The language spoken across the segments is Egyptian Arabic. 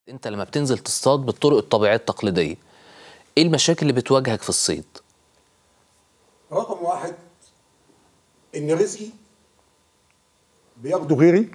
انت لما بتنزل تصطاد بالطرق الطبيعيه التقليديه ايه المشاكل اللي بتواجهك في الصيد رقم واحد ان رزقي بياخدوا غيري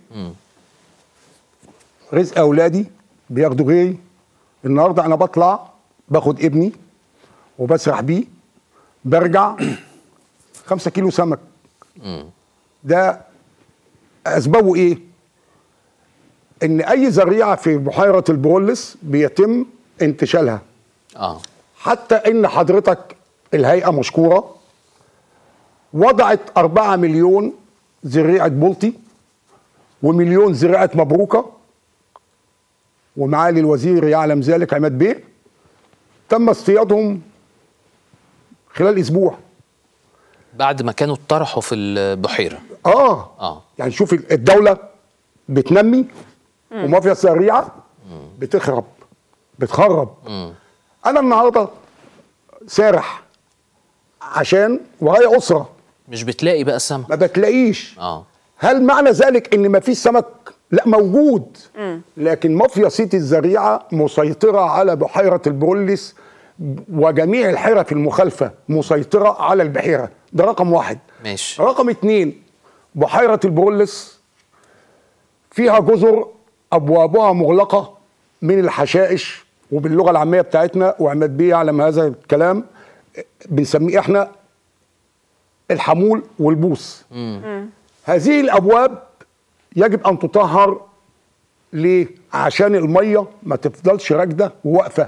رزق اولادي بياخدوا غيري النهارده انا بطلع باخد ابني وبسرح بيه برجع خمسة كيلو سمك ده اسبابه ايه ان اي زريعه في بحيره البرولس بيتم انتشالها اه حتى ان حضرتك الهيئه مشكوره وضعت أربعة مليون زريعه بلطي ومليون زراعه مبروكه ومعالي الوزير يعلم ذلك عماد بيه تم اصطيادهم خلال اسبوع بعد ما كانوا اتطرحوا في البحيره اه اه يعني شوف الدوله بتنمي ومافيا السريعه بتخرب بتخرب انا النهارده سارح عشان ورايا اسره مش بتلاقي بقى سمك ما بتلاقيش اه هل معنى ذلك ان ما فيش سمك لا موجود لكن مافيا سيتي الزريعه مسيطره على بحيره البروليس وجميع الحرف المخالفه مسيطره على البحيره ده رقم واحد ماشي رقم اتنين بحيرة البرولس فيها جزر أبوابها مغلقة من الحشائش وباللغة العامية بتاعتنا وعماد بيه يعلم هذا الكلام بنسميه احنا الحمول والبوص هذه الأبواب يجب أن تطهر ليه؟ عشان المية ما تفضلش راكدة وواقفة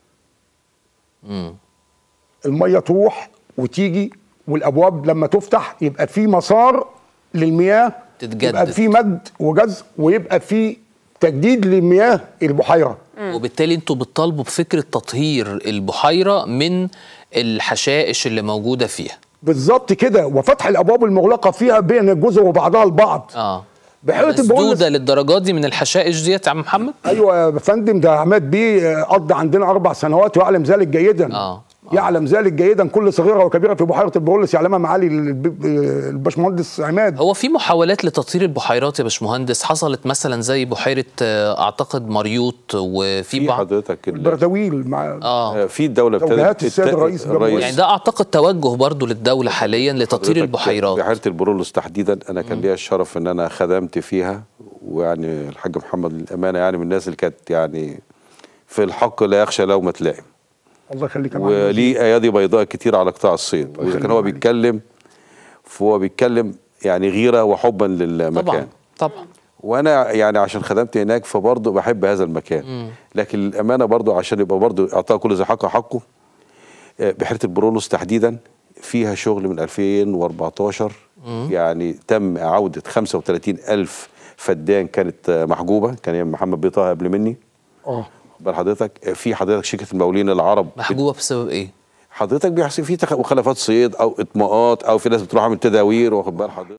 المية تروح وتيجي والابواب لما تفتح يبقى في مسار للمياه تتجدد. يبقى في مد وجزء ويبقى في تجديد لمياه البحيره وبالتالي انتوا بتطالبوا بفكره تطهير البحيره من الحشائش اللي موجوده فيها بالظبط كده وفتح الابواب المغلقه فيها بين الجزر وبعضها البعض اه بحيره البرولس مسدوده للدرجات دي من الحشائش ديت يا عم محمد ايوه يا فندم ده عماد بيه قضى عندنا اربع سنوات ويعلم ذلك جيدا آه. يعلم ذلك جيدا كل صغيره وكبيره في بحيره البرولس يعلمها معالي الب- الباشمهندس عماد هو في محاولات لتطهير البحيرات يا باشمهندس حصلت مثلا زي بحيره آه، اعتقد مريوط وفي في بعض حضرتك ال- البردويل مع اه في الدوله ابتدت توجيهات السيد الت- الرئيس جمهورية. يعني ده اعتقد توجه برضو للدوله حاليا لتطهير حضرتك البحيرات بحيره البرولوس تحديدا انا كان ليا الشرف ان انا خدمت فيها ويعني الحاج محمد للامانه يعني من الناس اللي كانت يعني في الحق لا يخشى لومه لائم الله يخليك يا معلم. وليه ايادي بيضاء كتير على قطاع الصيد واذا كان هو يخليك. بيتكلم فهو بيتكلم يعني غيره وحبا للمكان طبعا طبعا وانا يعني عشان خدمت هناك فبرضه بحب هذا المكان لكن للامانه برضه عشان يبقى برضه اعطاه كل ذي حق حقه آه، بحيره البرولوس تحديدا فيها شغل من 2014 يعني تم عوده 35 الف فدان كانت آه، محجوبه كان ايام محمد بيه طه قبل مني اه بل حضرتك آه، في حضرتك شركه المقاولين العرب محجوبه بسبب ايه؟ حضرتك بيحصل في تخ- مخالفات صيد او اطماءات او في ناس بتروح عامل تداوير واخد بال حضرتك